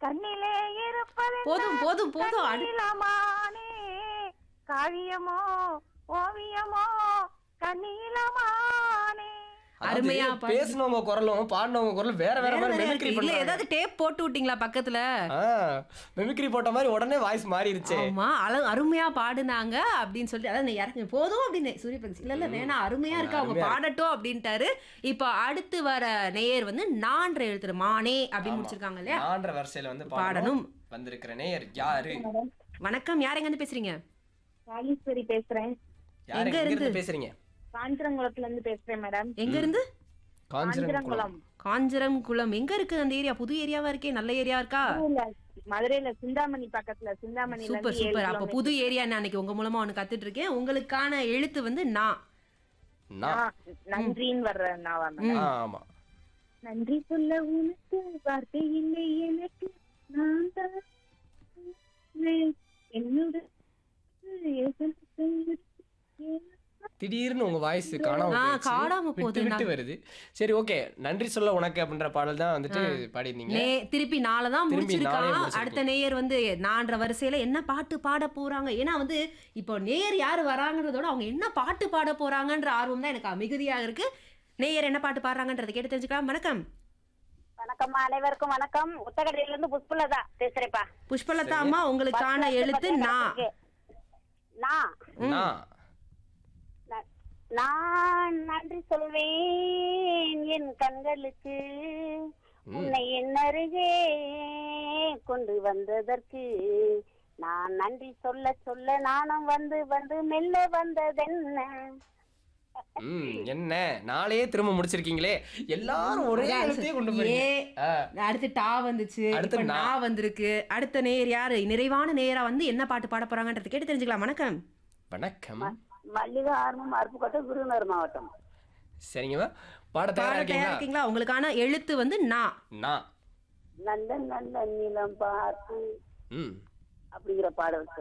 கண்ணிலே இருப்பது போதும் போதும் போதும் அடு- கண்ணிலமானே காவியமோ ஓவியமோ கண்ணிலமானே அருமையா அருமையா பாடி- பேசினவங்க குரலும் பாடினவங்க குரலும் வேற வேற வேற மாதிரி வேற மெமிக்ரி இருக்கு. இல்ல பண்ணுவாங்க ஏதாவது டேப் போட்டு விட்டீங்களா பக்கத்துல மெமிக்ரி போட்ட மாதிரி உடனே வாய்ஸ் மாறிடுச்சே ஆமா அழ அருமையா பாடுனாங்க அப்படின்னு சொல்லிட்டு அதான் நீ இறங்க போதும் அப்படின்னு சூரிய பிரகாஷ் இல்ல இல்ல வேணாம் அருமையா இருக்கு அவங்க அருமையா பாடட்டும் அப்படின்ட்டாரு இப்போ அடுத்து வர நேயர் வந்து நான்ற எழுத்துரு மானே அப்படின்னு ஆமா. முடிச்சிருக்காங்க இல்லையா நான்ற வரிசையில வந்து பாடணும். பாடணும் வந்திருக்கிற நேயர் யாரு வணக்கம் யார் எங்க இருந்து பேசுறீங்க ராஜேஸ்வரி பேசுறேன் யாரு எங்க எங்க இருந்து? இருந்து பேசுறீங்க காஞ்சிரங்குளத்துல இருந்து பேசுறேன் மேடம் எங்க இருந்து காஞ்சிரங்குளம் காஞ்சிரம் குளம் எங்க இருக்கு அந்த ஏரியா புது ஏரியாவா இருக்கே நல்ல ஏரியா இருக்கா மதுரையில மதுரையில சிந்தாமணி பக்கத்துல சிந்தாமணில சூப்பர் இருந்து ஏழு சூப்பர் அப்ப கிலோமீட்டர். புது ஏரியா நான் அன்னைக்கு உங்க மூலமா ஒண்ணு கத்துட்டு இருக்கேன் உங்களுக்கான எழுத்து வந்து நான் நான் ஆ, நன்றின்னு வர்ற நாவா மேடம் ஆ, ஆமா நன்றி சொல்ல உனக்கு வார்த்தை இல்லை எனக்கு நான் தான் என்னோட திடீர்னு உங்க வாய்ஸ் காணாம ஆ, போயிடுச்சு. காணாம விட்டு போகுது. விட்டு நான்- வருது சரி ஓகே நன்றி சொல்ல உனக்கு அப்படின்ற பாடல் தான் வந்துட்டு பாடிருந்தீங்க நே திருப்பி நாளை தான் திரும்பி நாளே முடிச்சிருக்கான் முடிச்சிருக்கீங்க. அடுத்த நேயர் வந்து நான்ற வரிசையில என்ன பாட்டு பாட போறாங்க ஏன்னா வந்து இப்போ நேயர் யாரு வராங்கன்றதோட அவங்க என்ன பாட்டு பாட போறாங்கன்ற ஆர்வம் தான் எனக்கு மிகுதியாக இருக்கு நேயர் என்ன பாட்டு பாடுறாங்கன்றதை கேட்டு தெரிஞ்சுக்கலாம் வணக்கம் வணக்கம்மா அனைவருக்கும் வணக்கம் உத்தகடையில இருந்து புஷ்பலதா பேசுறேப்பா புஷ்பலதா அம்மா உங்களுக்கான எழுத்து நான் நான் நான் ந- நான் நன்றி சொல்வேன் என் கண்களுக்கு உன்னை என் அருகே கொண்டு வந்ததற்கு நான் நன்றி சொல்ல சொல்ல நானும் வந்து வந்து மெல்ல வந்ததென்ன ம் என்ன நாளையே திரும்ப முடிச்சிருக்கீங்களே எல்லாரும் ஒரே எழுத்தையே கொண்டு ஏ போறீங்க ஆ, அடுத்து டா வந்துச்சு அடுத்து இப்ப நா. நான் வந்திருக்கு அடுத்த நேயர் யாரு நிறைவான நேயரா வந்து என்ன பாட்டு பாட போறாங்கன்றதை கேட்டு தெரிஞ்சுக்கலாம் வணக்கம் வணக்கம் மல்லிகை ஆர்மம் அருப்புக்கோட்டை விருதுநகர் மாவட்டம் சரிங்கம்மா பாட தயாரா பாட தயாரா இருக்கீங்களா இருக்கீங்களா உங்களுக்கான எழுத்து வந்து நான் நான் நல்ல நல்ல நிலம் பார்த்து ம் அப்படிங்கிற பாடல்